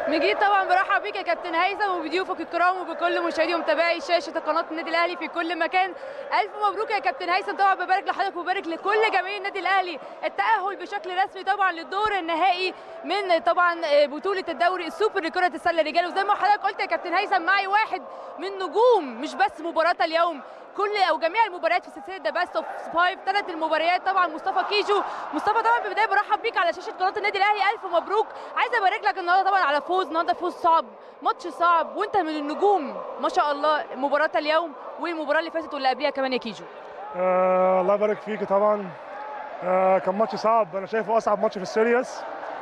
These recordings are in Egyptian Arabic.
مجيد طبعا برحب بيك يا كابتن هيثم وبضيوفك الكرام وبكل مشاهدي ومتابعي شاشه قناه النادي الاهلي في كل مكان الف مبروك يا كابتن هيثم طبعا ببارك لحضرتك وبارك لكل جماهير النادي الاهلي التاهل بشكل رسمي طبعا للدور النهائي من طبعا بطوله الدوري السوبر لكره السله رجال وزي ما حضرتك قلت يا كابتن هيثم معي واحد من نجوم مش بس مباراه اليوم كل او جميع المباريات في سلسله ذا بيست اوف فايف ثلاث المباريات طبعا مصطفى كيجو مصطفى طبعا في البدايه برحب بيك على شاشه قناه النادي الاهلي الف مبروك عايزه ابارك لك النهارده طبعا على فوز النهارده فوز صعب ماتش صعب وانت من النجوم ما شاء الله مباراه اليوم والمباراه اللي فاتت واللي قبلها كمان يا كيجو آه الله يبارك فيك طبعا آه كان ماتش صعب انا شايفه اصعب ماتش في السيريس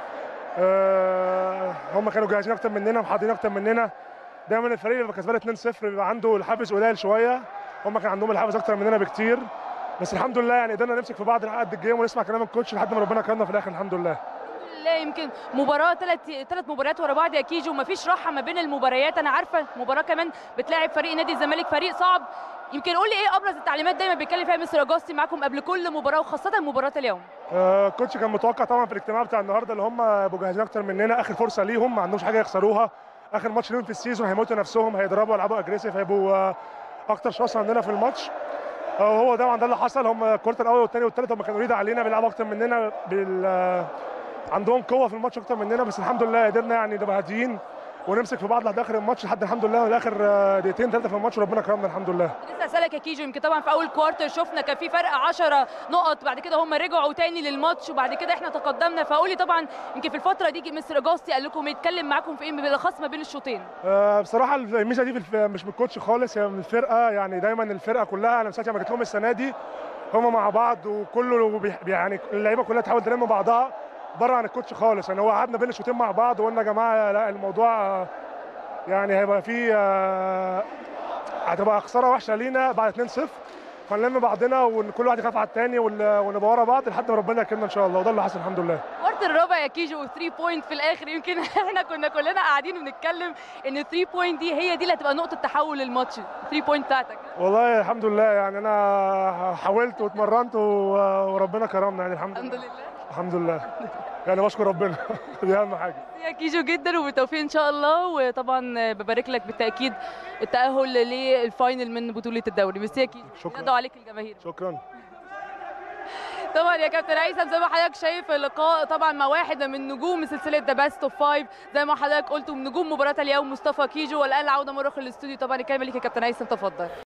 آه هم كانوا جاهزين اكتر مننا ومحضرين اكتر مننا دايما الفريق اللي كسبان 2-0 بيبقى عنده الحافز قليل شويه هم كان عندهم الحافز اكتر مننا بكتير بس الحمد لله يعني قدرنا نمسك في بعض لحد الجيم ونسمع كلام الكوتش لحد ما ربنا كرمنا في الاخر الحمد لله لا يمكن مباراه ثلاث ثلاث مباريات ورا بعض يا كيجو ومفيش راحه ما بين المباريات انا عارفه مباراه كمان بتلاعب فريق نادي الزمالك فريق صعب يمكن قول لي ايه ابرز التعليمات دايما بيتكلم فيها مستر اجاستي معاكم قبل كل مباراه وخاصه مباراه اليوم آه الكوتش كان متوقع طبعا في الاجتماع بتاع النهارده اللي هم يبقوا جاهزين اكتر مننا اخر فرصه ليهم ما عندهمش حاجه يخسروها اخر ماتش ليهم في السيزون هيموتوا نفسهم هيضربوا يلعبوا اجريسيف هيبقوا آه اكتر شخص عندنا في الماتش هو طبعا ده اللي حصل هم الكورتر الاول والثاني والثالث هم كانوا ريد علينا بيلعبوا اكتر مننا بال عندهم قوه في الماتش اكتر مننا بس الحمد لله قدرنا يعني نبقى هاديين ونمسك في بعض لحد اخر الماتش لحد الحمد لله لاخر دقيقتين ثلاثه في الماتش وربنا كرمنا الحمد لله لسه اسالك يا كيجو يمكن طبعا في اول كوارتر شفنا كان في فرق 10 نقط بعد كده هم رجعوا تاني للماتش وبعد كده احنا تقدمنا فقولي طبعا يمكن في الفتره دي مستر اجاستي قال لكم يتكلم معاكم في ايه بالاخص ما بين الشوطين أه بصراحه الميزه دي في مش من الكوتش خالص هي من الفرقه يعني دايما الفرقه كلها انا من ساعه ما جيت لهم السنه دي هم مع بعض وكله يعني اللعيبه كلها تحاول تلم بعضها بره عن الكوتش خالص يعني هو قعدنا بين الشوطين مع بعض وقلنا يا جماعه لا الموضوع يعني هيبقى في هتبقى خساره وحشه لينا بعد 2-0 فنلم بعضنا وكل واحد يخاف على الثاني ونبقى ورا بعض لحد ما ربنا يكرمنا ان شاء الله وده اللي حصل الحمد لله. كوارتر الرابع يا كيجو 3 بوينت في الاخر يمكن احنا كنا كلنا قاعدين بنتكلم ان 3 بوينت دي هي دي اللي هتبقى نقطه تحول للماتش 3 بوينت بتاعتك. والله الحمد لله يعني انا حاولت واتمرنت وربنا كرمنا يعني الحمد, الحمد لله. الحمد لله. يعني بشكر ربنا دي اهم حاجه يا كيجو جدا وبالتوفيق ان شاء الله وطبعا ببارك لك بالتاكيد التاهل للفاينل من بطوله الدوري ميرسي يا كيجو شكرا ندعو عليك الجماهير شكرا طبعا يا كابتن هيثم زي ما حضرتك شايف اللقاء طبعا مع واحد من نجوم سلسله ذا بيست اوف فايف زي ما حضرتك قلت من نجوم مباراه اليوم مصطفى كيجو والان العوده مره الاستوديو طبعا الكلمه ليك يا كابتن هيثم تفضل